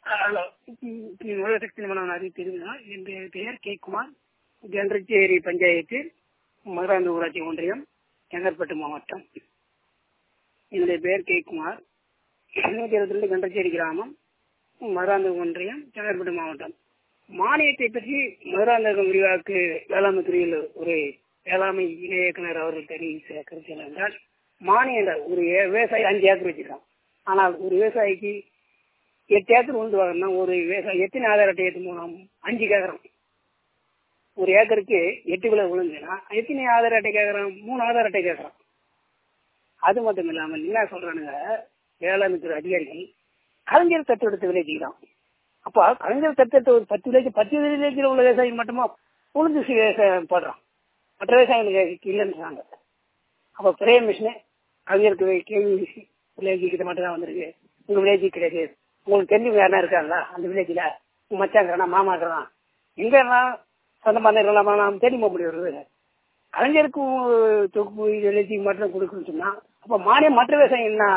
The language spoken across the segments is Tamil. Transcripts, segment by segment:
ஹலோ உலகசக்தி நிறுவனம் அறிவித்திருந்தா என்னுடைய பெயர் கே குமார் கன்றச்சேரி பஞ்சாயத்து மதுராந்த ஊராட்சி ஒன்றியம் செங்கற்பட்டு மாவட்டம் என்னுடைய பெயர் கே குமார் நூற்றி இருபத்தி ரெண்டு கன்றச்சேரி கிராமம் மதுராந்த ஒன்றியம் செங்கற்பட்டு மாவட்டம் மானியத்தை பற்றி மதுராந்தகம் விரிவாக்கு வேளாண்மை துறையில் ஒரு வேளாண்மை இணை இயக்குனர் அவர்கள் தெரிவித்த கருத்து என்னவென்றால் மானியம் ஒரு ஏ- விவசாயி அஞ்சு ஏக்கர் வச்சிருக்கான் ஆனால் ஒரு விவசாயிக்கு எட்டு ஏக்கர் உண்டு வாங்கினா ஒரு விவசாயி எத்தனை ஆதார் அட்டை ஏற்று போனோம் அஞ்சு கேட்கறோம் ஒரு ஏக்கருக்கு எட்டு கிலோ விழுந்துன்னா எத்தனை ஆதார் அட்டை கேட்கறான் மூணு ஆதார் அட்டை கேட்கறான் அது மட்டும் இல்லாமல் என்ன சொல்றானுங்க வேளாண் துறை அதிகாரிகள் கலைஞர் தத்தெடுத்த விலைக்கு தான் அப்போ கலைஞர் தத்தெடுத்த ஒரு பத்து விலைக்கு பத்து விலைக்கு உள்ள விவசாயி மட்டுமா உளுந்து சி- விவசாயம் போடுறான் மற்ற விவசாயிகளுக்கு இல்லைன்றாங்க அப்போ பிரே மிஷினு கலைஞருக்கு கேள்வி வில்லேஜ் கிட்ட மட்டும் தான் வந்திருக்கு உங்க வில்லேஜ் கிடையாது உங்களுக்கு தெரிஞ்சவங்க யாரா இருக்காங்களா அந்த வில்லேஜ்ல உங்க மச்சாங்கிறானா மாமா இருக்கிறான் எங்க எல்லாம் சொந்த பந்தம் இருக்கலாம் நாம் தேடி போக முடியாது கலைஞருக்கு தொகுப்பு வில்லேஜ் மட்டும் கொடுக்கணும்னு சொன்னா அப்ப மானியம் மற்ற விவசாயம் என்ன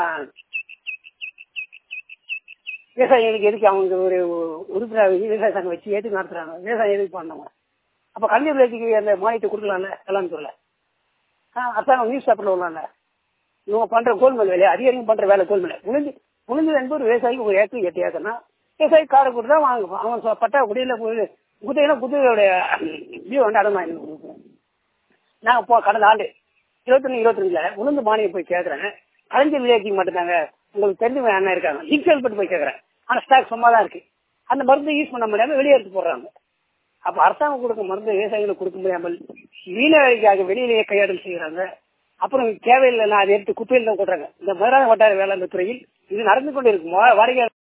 விவசாயிகளுக்கு எதுக்கு அவங்க ஒரு உறுப்பினர் விவசாய சங்கம் வச்சு ஏற்று நடத்துறாங்க விவசாயம் எதுக்கு பண்ணவங்க அப்ப கலைஞர் வில்லேஜுக்கு அந்த மானியத்தை கொடுக்கலாம்ல எல்லாம் சொல்ல அரசாங்கம் நியூஸ் பேப்பர்ல உள்ளாங்க இவங்க பண்ற கோல்மேல் வேலையை அதிகாரிகள் பண்ற வேலை கோல்மேல் முடிஞ்சு முடிஞ்சது என்பது விவசாயிக்கு ஒரு ஏக்கர் எட்டு ஏக்கர்னா விவசாயி காரை கொடுத்து தான் வாங்க அவன் சொ- பட்டா குடியில குதிரையில குதிரையோட வியூ வந்து அடமா நான் இப்போ கடந்த ஆண்டு இருபத்தொன்னு இருபத்தி ரெண்டுல உளுந்து மானியம் போய் கேட்கறேன் கலைஞர் வில்லேஜுக்கு மட்டும்தாங்க உங்களுக்கு தெரிஞ்சவங்க அண்ணன் இருக்காங்க இன்சல் பட்டு போய் கேட்கறேன் ஆனா ஸ்டாக் சும்மா தான் இருக்கு அந்த மருந்து யூஸ் பண்ண முடியாம வெளியே எடுத்து போடுறாங்க அப்ப அரசாங்கம் கொடுக்க மருந்து விவசாயிகளுக்கு கொடுக்க முடியாமல் மீனவர்களுக்காக வெளியிலேயே கையாடல் செய்யறாங்க அப்புறம் தேவையில்லைன்னா அதை எடுத்து குப்பையில் தான் கொடுறாங்க இந்த மதுரான வட்டார வேளாண் துறையில் இது நடந்து கொண்டு இருக்கும் வாடகை